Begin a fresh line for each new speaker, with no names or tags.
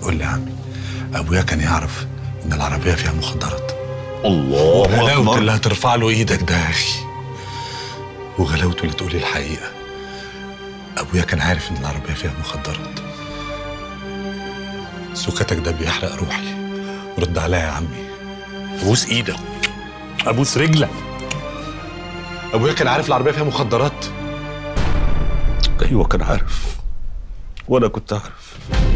قول لي يا عمي ابويا كان يعرف ان العربيه فيها مخدرات
الله
وغلاوة
اكبر
اللي هترفع له ايدك ده يا اخي وغلاوته اللي تقولي الحقيقه ابويا كان عارف ان العربيه فيها مخدرات سكتك ده بيحرق روحي رد عليا يا عمي ابوس ايدك ابوس رجلك ابويا كان عارف العربيه فيها مخدرات
ايوه كان عارف وانا كنت عارف